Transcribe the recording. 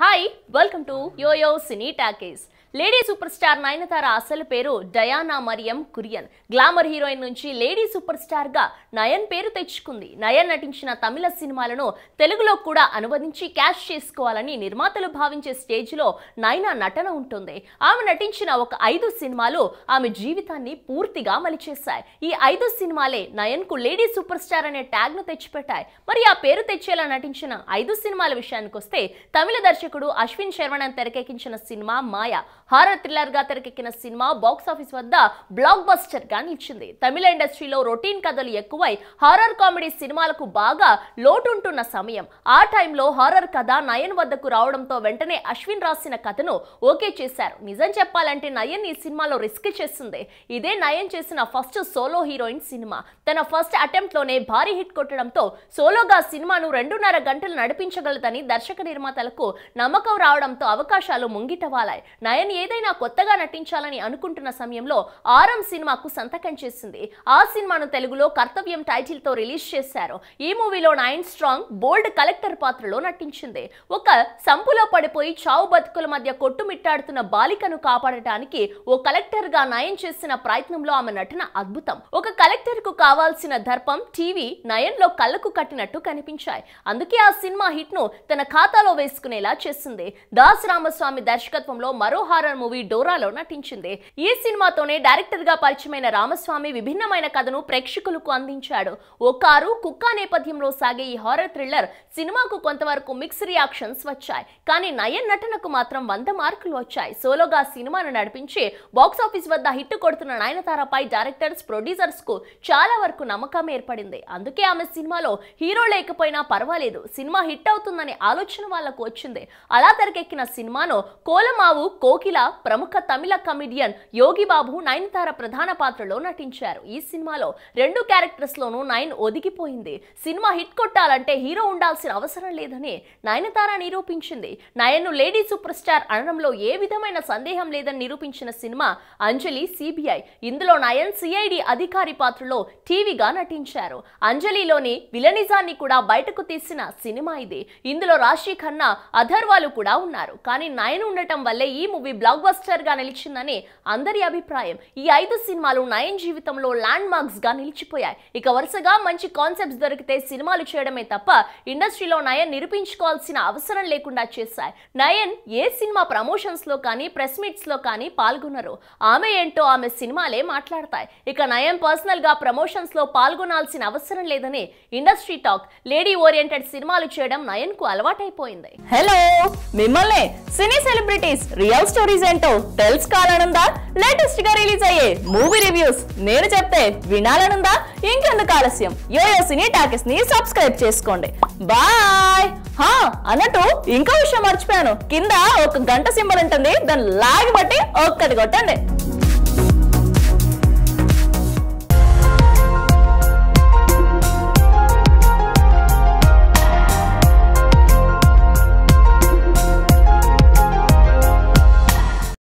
hi welcome to Yoyo Cine Talkies lady super star Nayanthara అసలు పేరు Diana Mariam Kurian glamour heroine నుంచి lady super star గా నయన్ పేరు తెచ్చుకుంది నయన్ నటించిన తమిళ సినిమాలను తెలుగులో కూడా అనువదించి క్యాష్ చేసుకోవాలని నిర్మాతలు భావించే స్టేజ్ లో నయన నటన ఉంటుంది ఆమె నటించిన ఒక ఐదు సినిమాలు ఆమె జీవితాన్ని పూర్తిగా మలిచేశాయి ఈ ఐదు సినిమాలే నయన్ కు లేడీ సూపర్ స్టార్ అనే ట్యాగ్ ను తెచ్చిపెట్టాయి మరి ఆ పేరు తెచ్చేలా నటించిన ఐదు సినిమాల విషయానికి వస్తే తమిళ దర్శకుడు అశ్విన్ శర్వణన్ తెరకెక్కించిన సినిమా మాయ హారర్ థ్రిల్లర్ గా తెరకెక్కిన సినిమా బాక్స్ ఆఫీస్ వద్ద బ్లాక్ బస్టర్ గా నిలిచింది తమిళ ఇండస్ట్రీలో రొటీన్ కథలు ఎక్కువై హారర్ కామెడీ సినిమాలకు బాగా లోటుంటున్న సమయం ఆ టైంలో హారర్ కథ నయన్ వద్దకు రావడంతో వెంటనే అశ్విన్ రాసిన కథను ఓకే చేశారు నిజం చెప్పాలంటే నయన్ ఈ సినిమాలో రిస్క్ చేస్తుంది ఇదే నయన్ చేసిన ఫస్ట్ సోలో హీరోయిన్ సినిమా తన ఫస్ట్ అటెంప్ట్ లోనే భారీ హిట్ కొట్టడంతో సోలోగా సినిమాను రెండున్నర గంటలు నడిపించగలదని దర్శక నిర్మాతలకు నమ్మకం రావడంతో అవకాశాలు ముంగిటవాలాయి నయన్ ఏదైనా కొత్తగా నటించాలని అనుకుంటున్న సమయంలో ఆరం సినిమాకు సంతకం చేసింది ఆ సినిమాను తెలుగులో కర్తవ్యం టైటిల్ తో రిలీజ్ చేశారు ఈ మూవీలో నయన్ స్ట్రాంగ్ బోల్డ్ కలెక్టర్ పాత్రలో నటించింది ఒక సంపులో పడిపోయి చావు బతుకుల మధ్య కొట్టుమిట్టాడుతున్న బాలికను కాపాడటానికి ఓ కలెక్టర్ గా నయన్ చేసిన ప్రయత్నంలో ఆమె నటన అద్భుతం ఒక కలెక్టర్ కు కావాల్సిన దర్పం టీవీ నయన్ లో కళ్ళకు కట్టినట్టు కనిపించాయి అందుకే ఆ సినిమా హిట్ ను తన ఖాతాలో వేసుకునేలా చేసింది దాస్ రామస్వామి దర్శకత్వంలో మరో హారర్ మూవీ డోరాలో నటించింది ఈ సినిమాతోనే డైరెక్టర్ గా పరిచయమైన రామస్వామి విభిన్నమైన కథను ప్రేక్షకులకు అందించాడు ఓ కారు కుక్క నేపథ్యంలో సాగే ఈ హారర్ థ్రిల్లర్ సినిమాకు కొంతవరకు మిక్స్ రియాక్షన్స్ వచ్చాయి కానీ నయన్ నటనకు మాత్రం వంద మార్కులు వచ్చాయి సోలోగా సినిమాను నడిపించి బాక్స్ ఆఫీస్ వద్ద హిట్ కొడుతున్న నయనతారపై డైరెక్టర్స్ ప్రొడ్యూసర్స్ కు చాలా వరకు నమ్మకం ఏర్పడింది అందుకే ఆమె సినిమాలో హీరో లేకపోయినా పర్వాలేదు సినిమా హిట్ అవుతుందనే ఆలోచన వాళ్లకు వచ్చింది అలా తెరకెక్కిన సినిమాను కోలమావు కోకిల ప్రముఖ తమిళ కమిడియన్ యోగి బాబు నయనతార ప్రధాన పాత్రలో నటించారు ఈ సినిమాలో రెండు క్యారెక్టర్స్ లోనూ నయన్ ఒదిగిపోయింది సినిమా హిట్ కొట్టాలంటే హీరో ఉండాల్సిన అవసరం లేదని నయనతార నిరూపించింది నయన్ను లేడీ సూపర్ స్టార్ అనడంలో ఏ విధమైన సందేహం లేదని నిరూపించిన సినిమా అంజలి సిబిఐ ఇందులో నయన్ సిఐడి అధికారి పాత్రలో టీవీగా నటించారు అంజలిలోని విలనిజాన్ని కూడా బయటకు తీసిన సినిమా ఇది ఇందులో రాశి ఖన్నా అథర్వాలు కూడా ఉన్నారు కానీ నయన్ ఉండటం వల్లే ఈ మూవీ బ్లాక్ బస్టర్ గా నిలిచిందని అందరి అభిప్రాయం ఈ ఐదు సినిమాలు నయన్ జీవితంలో ల్యాండ్ మార్క్స్ గా నిలిచిపోయాయి ఇక వరుసగా మంచి కాన్సెప్ట్స్ దొరికితే సినిమాలు చేయడమే తప్ప ఇండస్ట్రీలో నయన్ నిరూపించుకోవాల్సిన అవసరం లేకుండా చేశాయి నయన్ ఏ సినిమా ప్రమోషన్స్ లో కానీ ప్రెస్ మీట్స్ లో కానీ పాల్గొనరు ఆమె ఏంటో ఆమె సినిమాలే మాట్లాడతాయి ఇక నయన్ పర్సనల్ గా ప్రమోషన్స్ లో పాల్గొనాల్సిన అవసరం లేదని ఇండస్ట్రీ టాక్ లేడీ ఓరియంటెడ్ సినిమాలు చేయడం నయన్ కు అలవాటైపోయింది హలో మిమ్మల్ని సినీ సెలబ్రిటీస్ రియల్ స్టోరీస్ ఏంటో తెలుసుకోవాలనుందా లేటెస్ట్ గా రిలీజ్ అయ్యే మూవీ రివ్యూస్ నేను చెప్తే వినాలనుందా ఇంకెందుకు ఆలస్యం యోయో సినీ టాకీస్ ని సబ్స్క్రైబ్ చేసుకోండి బాయ్ హా అన్నట్టు ఇంకో విషయం మర్చిపోయాను కింద ఒక గంట సింబల్ ఉంటుంది దాన్ని లాగి బట్టి ఒక్కటి కొట్టండి